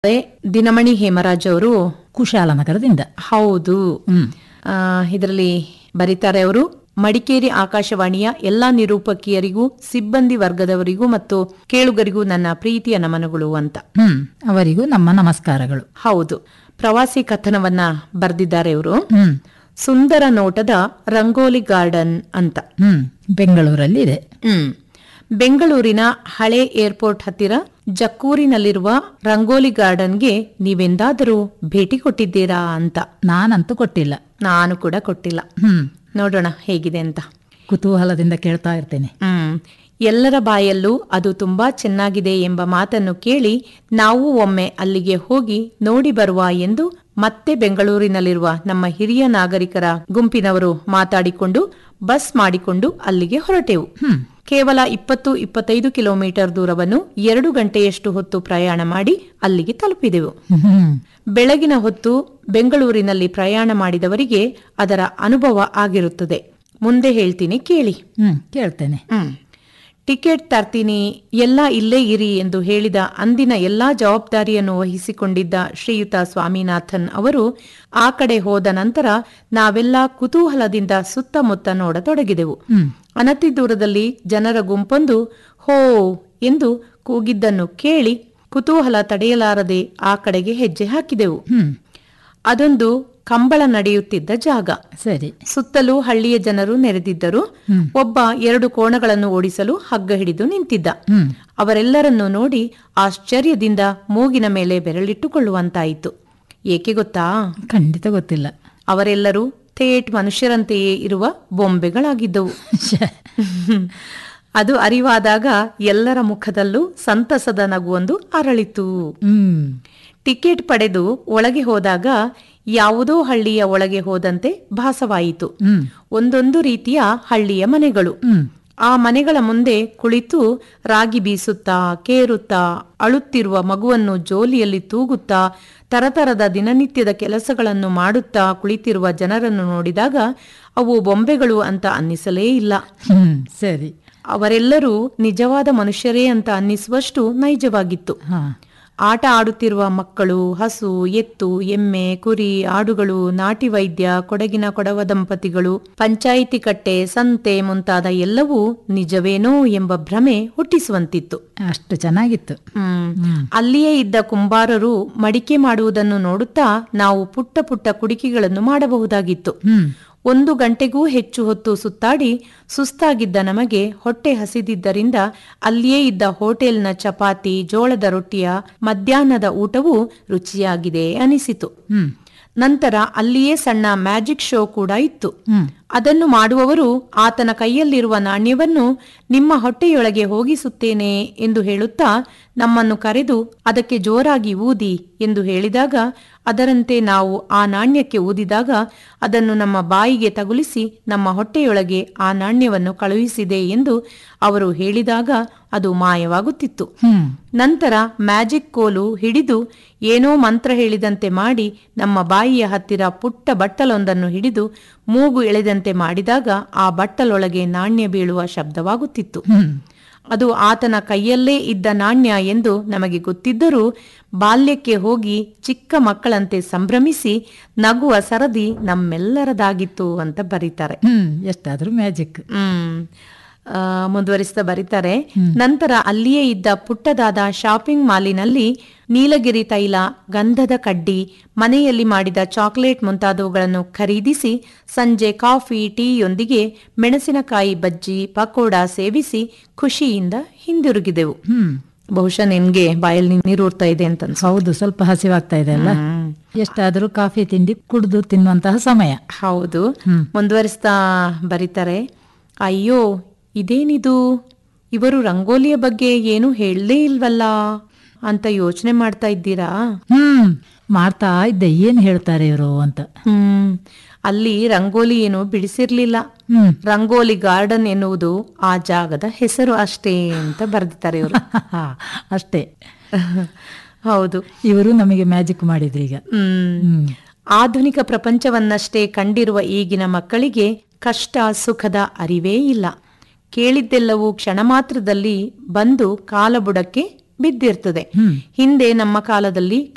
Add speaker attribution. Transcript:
Speaker 1: ಅದೇ ದಿನಮಣಿ ಹೇಮರಾಜ್ ಅವರು
Speaker 2: ಕುಶಾಲನಗರದಿಂದ
Speaker 1: ಹೌದು
Speaker 2: ಹ್ಮ್
Speaker 1: ಇದರಲ್ಲಿ ಬರೀತಾರೆ ಅವರು ಮಡಿಕೇರಿ ಆಕಾಶವಾಣಿಯ ಎಲ್ಲಾ ನಿರೂಪಕಿಯರಿಗೂ ಸಿಬ್ಬಂದಿ ವರ್ಗದವರಿಗೂ ಮತ್ತು ಕೇಳುಗರಿಗೂ ನನ್ನ ಪ್ರೀತಿಯ ನಮನಗಳು ಅಂತ
Speaker 2: ಹ್ಮ್ ಅವರಿಗೂ ನಮ್ಮ ನಮಸ್ಕಾರಗಳು
Speaker 1: ಹೌದು ಪ್ರವಾಸಿ ಕಥನವನ್ನ ಬರೆದಿದ್ದಾರೆ ಇವರು
Speaker 2: ಹ್ಮ್
Speaker 1: ಸುಂದರ ನೋಟದ ರಂಗೋಲಿ ಗಾರ್ಡನ್ ಅಂತ
Speaker 2: ಹ್ಮ್ ಬೆಂಗಳೂರಲ್ಲಿ ಇದೆ
Speaker 1: ಹ್ಮ್ ಬೆಂಗಳೂರಿನ ಹಳೆ ಏರ್ಪೋರ್ಟ್ ಹತ್ತಿರ ಜಕ್ಕೂರಿನಲ್ಲಿರುವ ರಂಗೋಲಿ ಗಾರ್ಡನ್ಗೆ ನೀವೆಂದಾದರೂ ಭೇಟಿ ಕೊಟ್ಟಿದ್ದೀರಾ ಅಂತ
Speaker 2: ನಾನಂತೂ ಕೊಟ್ಟಿಲ್ಲ
Speaker 1: ನಾನು ಕೂಡ ಕೊಟ್ಟಿಲ್ಲ
Speaker 2: ಹ್ಮ್
Speaker 1: ನೋಡೋಣ ಹೇಗಿದೆ ಅಂತ
Speaker 2: ಕುತೂಹಲದಿಂದ ಕೇಳ್ತಾ ಇರ್ತೇನೆ
Speaker 1: ಹ್ಮ್ ಎಲ್ಲರ ಬಾಯಲ್ಲೂ ಅದು ತುಂಬಾ ಚೆನ್ನಾಗಿದೆ ಎಂಬ ಮಾತನ್ನು ಕೇಳಿ ನಾವು ಒಮ್ಮೆ ಅಲ್ಲಿಗೆ ಹೋಗಿ ನೋಡಿ ಬರುವ ಎಂದು ಮತ್ತೆ ಬೆಂಗಳೂರಿನಲ್ಲಿರುವ ನಮ್ಮ ಹಿರಿಯ ನಾಗರಿಕರ ಗುಂಪಿನವರು ಮಾತಾಡಿಕೊಂಡು ಬಸ್ ಮಾಡಿಕೊಂಡು ಅಲ್ಲಿಗೆ ಹೊರಟೆವು ಕೇವಲ ಇಪ್ಪತ್ತು ಇಪ್ಪತ್ತೈದು ಕಿಲೋಮೀಟರ್ ದೂರವನ್ನು ಎರಡು ಗಂಟೆಯಷ್ಟು ಹೊತ್ತು ಪ್ರಯಾಣ ಮಾಡಿ ಅಲ್ಲಿಗೆ ತಲುಪಿದೆವು
Speaker 2: ಹ್ಮ್
Speaker 1: ಬೆಳಗಿನ ಹೊತ್ತು ಬೆಂಗಳೂರಿನಲ್ಲಿ ಪ್ರಯಾಣ ಮಾಡಿದವರಿಗೆ ಅದರ ಅನುಭವ ಆಗಿರುತ್ತದೆ ಮುಂದೆ ಹೇಳ್ತೀನಿ ಕೇಳಿ
Speaker 2: ಹ್ಮ್ ಕೇಳ್ತೇನೆ
Speaker 1: ಹ್ಮ್ ಟಿಕೆಟ್ ತರ್ತೀನಿ ಎಲ್ಲ ಇಲ್ಲೇ ಇರಿ ಎಂದು ಹೇಳಿದ ಅಂದಿನ ಎಲ್ಲಾ ಜವಾಬ್ದಾರಿಯನ್ನು ವಹಿಸಿಕೊಂಡಿದ್ದ ಶ್ರೀಯುತ ಸ್ವಾಮಿನಾಥನ್ ಅವರು ಆ ಕಡೆ ಹೋದ ನಂತರ ನಾವೆಲ್ಲ ಕುತೂಹಲದಿಂದ ಸುತ್ತಮುತ್ತ ನೋಡತೊಡಗಿದೆವು ಅನತಿ ದೂರದಲ್ಲಿ ಜನರ ಗುಂಪೊಂದು ಹೋ ಎಂದು ಕೂಗಿದ್ದನ್ನು ಕೇಳಿ ಕುತೂಹಲ ತಡೆಯಲಾರದೆ ಆ ಕಡೆಗೆ ಹೆಜ್ಜೆ ಹಾಕಿದೆವು
Speaker 2: ಹ್ಮ್
Speaker 1: ಅದೊಂದು ಕಂಬಳ ನಡೆಯುತ್ತಿದ್ದ ಜಾಗ
Speaker 2: ಸರಿ
Speaker 1: ಸುತ್ತಲೂ ಹಳ್ಳಿಯ ಜನರು ನೆರೆದಿದ್ದರು ಒಬ್ಬ ಎರಡು ಕೋಣಗಳನ್ನು ಓಡಿಸಲು ಹಗ್ಗ ಹಿಡಿದು ನಿಂತಿದ್ದ
Speaker 2: ಹ್ಮ್
Speaker 1: ಅವರೆಲ್ಲರನ್ನೂ ನೋಡಿ ಆಶ್ಚರ್ಯದಿಂದ ಮೂಗಿನ ಮೇಲೆ ಬೆರಳಿಟ್ಟುಕೊಳ್ಳುವಂತಾಯಿತು ಏಕೆ ಗೊತ್ತಾ
Speaker 2: ಖಂಡಿತ ಗೊತ್ತಿಲ್ಲ
Speaker 1: ಅವರೆಲ್ಲರೂ ಥೇಟ್ ಮನುಷ್ಯರಂತೆಯೇ ಇರುವ ಬೊಂಬೆಗಳಾಗಿದ್ದವು
Speaker 2: ಶ್ಯೆ.
Speaker 1: ಅದು ಅರಿವಾದಾಗ ಎಲ್ಲರ ಮುಖದಲ್ಲೂ ಸಂತಸದ ನಗುವೊಂದು ಅರಳಿತು
Speaker 2: ಹ್ಮ್
Speaker 1: ಟಿಕೆಟ್ ಪಡೆದು ಒಳಗೆ ಹೋದಾಗ ಯಾವುದೋ ಹಳ್ಳಿಯ ಒಳಗೆ ಹೋದಂತೆ ಭಾಸವಾಯಿತು
Speaker 2: ಹ್ಮ್
Speaker 1: ಒಂದೊಂದು ರೀತಿಯ ಹಳ್ಳಿಯ ಮನೆಗಳು
Speaker 2: ಹ್ಮ್
Speaker 1: ಆ ಮನೆಗಳ ಮುಂದೆ ಕುಳಿತು ರಾಗಿ ಬೀಸುತ್ತಾ ಕೇರುತ್ತಾ ಅಳುತ್ತಿರುವ ಮಗುವನ್ನು ಜೋಲಿಯಲ್ಲಿ ತೂಗುತ್ತಾ ತರತರದ ದಿನನಿತ್ಯದ ಕೆಲಸಗಳನ್ನು ಮಾಡುತ್ತಾ ಕುಳಿತಿರುವ ಜನರನ್ನು ನೋಡಿದಾಗ ಅವು ಬೊಂಬೆಗಳು ಅಂತ ಅನ್ನಿಸಲೇ ಇಲ್ಲ
Speaker 2: ಹ್ಮ್ ಸರಿ
Speaker 1: ಅವರೆಲ್ಲರೂ ನಿಜವಾದ ಮನುಷ್ಯರೇ ಅಂತ ಅನ್ನಿಸುವಷ್ಟು ನೈಜವಾಗಿತ್ತು
Speaker 2: ಹಾ
Speaker 1: ಆಟ ಆಡುತ್ತಿರುವ ಮಕ್ಕಳು ಹಸು ಎತ್ತು ಎಮ್ಮೆ ಕುರಿ ಆಡುಗಳು ನಾಟಿ ವೈದ್ಯ ಕೊಡಗಿನ ಕೊಡವ ದಂಪತಿಗಳು ಪಂಚಾಯಿತಿ ಕಟ್ಟೆ ಸಂತೆ ಮುಂತಾದ ಎಲ್ಲವೂ ನಿಜವೇನೋ ಎಂಬ ಭ್ರಮೆ ಹುಟ್ಟಿಸುವಂತಿತ್ತು
Speaker 2: ಅಷ್ಟು ಚೆನ್ನಾಗಿತ್ತು
Speaker 1: ಹ್ಮ್ ಅಲ್ಲಿಯೇ ಇದ್ದ ಕುಂಬಾರರು ಮಡಿಕೆ ಮಾಡುವುದನ್ನು ನೋಡುತ್ತಾ ನಾವು ಪುಟ್ಟ ಪುಟ್ಟ ಕುಡಿಕೆಗಳನ್ನು ಮಾಡಬಹುದಾಗಿತ್ತು
Speaker 2: ಹ್ಮ್
Speaker 1: ಒಂದು ಗಂಟೆಗೂ ಹೆಚ್ಚು ಹೊತ್ತು ಸುತ್ತಾಡಿ ಸುಸ್ತಾಗಿದ್ದ ನಮಗೆ ಹೊಟ್ಟೆ ಹಸಿದಿದ್ದರಿಂದ ಅಲ್ಲಿಯೇ ಇದ್ದ ಹೋಟೆಲ್ನ ಚಪಾತಿ ಜೋಳದ ರೊಟ್ಟಿಯ ಮಧ್ಯಾಹ್ನದ ಊಟವೂ ರುಚಿಯಾಗಿದೆ ಅನಿಸಿತು
Speaker 2: ಹ್ಮ್
Speaker 1: ನಂತರ ಅಲ್ಲಿಯೇ ಸಣ್ಣ ಮ್ಯಾಜಿಕ್ ಶೋ ಕೂಡ ಇತ್ತು
Speaker 2: ಹ್ಮ್
Speaker 1: ಅದನ್ನು ಮಾಡುವವರು ಆತನ ಕೈಯಲ್ಲಿರುವ ನಾಣ್ಯವನ್ನು ನಿಮ್ಮ ಹೊಟ್ಟೆಯೊಳಗೆ ಹೋಗಿಸುತ್ತೇನೆ ಎಂದು ಹೇಳುತ್ತಾ ನಮ್ಮನ್ನು ಕರೆದು ಅದಕ್ಕೆ ಜೋರಾಗಿ ಊದಿ ಎಂದು ಹೇಳಿದಾಗ ಅದರಂತೆ ನಾವು ಆ ನಾಣ್ಯಕ್ಕೆ ಊದಿದಾಗ ಅದನ್ನು ನಮ್ಮ ಬಾಯಿಗೆ ತಗುಲಿಸಿ ನಮ್ಮ ಹೊಟ್ಟೆಯೊಳಗೆ ಆ ನಾಣ್ಯವನ್ನು ಕಳುಹಿಸಿದೆ ಎಂದು ಅವರು ಹೇಳಿದಾಗ ಅದು ಮಾಯವಾಗುತ್ತಿತ್ತು
Speaker 2: ಹ್ಮ್
Speaker 1: ನಂತರ ಮ್ಯಾಜಿಕ್ ಕೋಲು ಹಿಡಿದು ಏನೋ ಮಂತ್ರ ಹೇಳಿದಂತೆ ಮಾಡಿ ನಮ್ಮ ಬಾಯಿಯ ಹತ್ತಿರ ಪುಟ್ಟ ಬಟ್ಟಲೊಂದನ್ನು ಹಿಡಿದು ಮೂಗು ಎಳೆದಂತೆ ಮಾಡಿದಾಗ ಆ ಬಟ್ಟಲೊಳಗೆ ನಾಣ್ಯ ಬೀಳುವ ಶಬ್ದವಾಗುತ್ತಿತ್ತು
Speaker 2: ಹ್ಮ್
Speaker 1: ಅದು ಆತನ ಕೈಯಲ್ಲೇ ಇದ್ದ ನಾಣ್ಯ ಎಂದು ನಮಗೆ ಗೊತ್ತಿದ್ದರೂ ಬಾಲ್ಯಕ್ಕೆ ಹೋಗಿ ಚಿಕ್ಕ ಮಕ್ಕಳಂತೆ ಸಂಭ್ರಮಿಸಿ ನಗುವ ಸರದಿ ನಮ್ಮೆಲ್ಲರದಾಗಿತ್ತು ಅಂತ ಬರೀತಾರೆ
Speaker 2: ಹ್ಮ್ ಎಷ್ಟಾದ್ರೂ ಮ್ಯಾಜಿಕ್
Speaker 1: ಹ್ಮ್ ಆ, ಮುಂದುವರಿಸ್ತಾ ಬರೀತಾರೆ ನಂತರ ಅಲ್ಲಿಯೇ ಇದ್ದ ಪುಟ್ಟದಾದ ಶಾಪಿಂಗ್ ಮಾಲಿನಲ್ಲಿ ನೀಲಗಿರಿ ತೈಲ ಗಂಧದ ಕಡ್ಡಿ ಮನೆಯಲ್ಲಿ ಮಾಡಿದ ಚಾಕೊಲೇಟ್ ಮುಂತಾದವುಗಳನ್ನು ಖರೀದಿಸಿ ಸಂಜೆ ಕಾಫಿ ಟೀಯೊಂದಿಗೆ ಮೆಣಸಿನಕಾಯಿ ಬಜ್ಜಿ ಪಕೋಡ ಸೇವಿಸಿ ಖುಷಿಯಿಂದ ಹಿಂದಿರುಗಿದೆವು
Speaker 2: ಹ್ಮ್
Speaker 1: ಬಹುಶಃ ನಿನ್ಗೆ ಬಾಯಲ್ಲಿ ನೀರೂರ್ತಾ ಇದೆ ಅಂತ ಅನ್ಸುತ್ತೆ.
Speaker 2: ಹೌದು ಸ್ವಲ್ಪ ಹಸಿವಾಗ್ತಾ ಇದೆ ಅಲ್ಲ ಎಷ್ಟಾದ್ರೂ ಕಾಫಿ ತಿಂಡಿ ಕುಡಿದು ತಿನ್ನುವಂತಹ ಸಮಯ
Speaker 1: ಹೌದು ಮುಂದುವರಿಸ್ತಾ ಬರೀತಾರೆ ಅಯ್ಯೋ ಇದೇನಿದು ಇವರು ರಂಗೋಲಿಯ ಬಗ್ಗೆ ಏನು ಹೇಳಲೇ ಇಲ್ವಲ್ಲ ಅಂತ ಯೋಚನೆ ಮಾಡ್ತಾ ಇದ್ದೀರಾ
Speaker 2: ಹ್ಮ್ ಮಾಡ್ತಾ ಇದ್ದೆ ಏನ್ ಹೇಳ್ತಾರೆ ಇವರು ಅಂತ
Speaker 1: ಹ್ಮ್ ಅಲ್ಲಿ ರಂಗೋಲಿ ಏನು ಬಿಡಿಸಿರ್ಲಿಲ್ಲ
Speaker 2: ಹ್ಮ್
Speaker 1: ರಂಗೋಲಿ ಗಾರ್ಡನ್ ಎನ್ನುವುದು ಆ ಜಾಗದ ಹೆಸರು ಅಷ್ಟೇ ಅಂತ ಬರೆದಿದ್ದಾರೆ ಇವರು
Speaker 2: ಅಷ್ಟೇ
Speaker 1: ಹೌದು
Speaker 2: ಇವರು ನಮಗೆ ಮ್ಯಾಜಿಕ್ ಮಾಡಿದ್ರು ಈಗ
Speaker 1: ಹ್ಮ್
Speaker 2: ಹ್ಮ್
Speaker 1: ಆಧುನಿಕ ಪ್ರಪಂಚವನ್ನಷ್ಟೇ ಕಂಡಿರುವ ಈಗಿನ ಮಕ್ಕಳಿಗೆ ಕಷ್ಟ ಸುಖದ ಅರಿವೇ ಇಲ್ಲ ಕೇಳಿದ್ದೆಲ್ಲವೂ ಕ್ಷಣ ಮಾತ್ರದಲ್ಲಿ ಬಂದು ಕಾಲಬುಡಕ್ಕೆ ಬಿದ್ದಿರ್ತದೆ ಹಿಂದೆ ನಮ್ಮ ಕಾಲದಲ್ಲಿ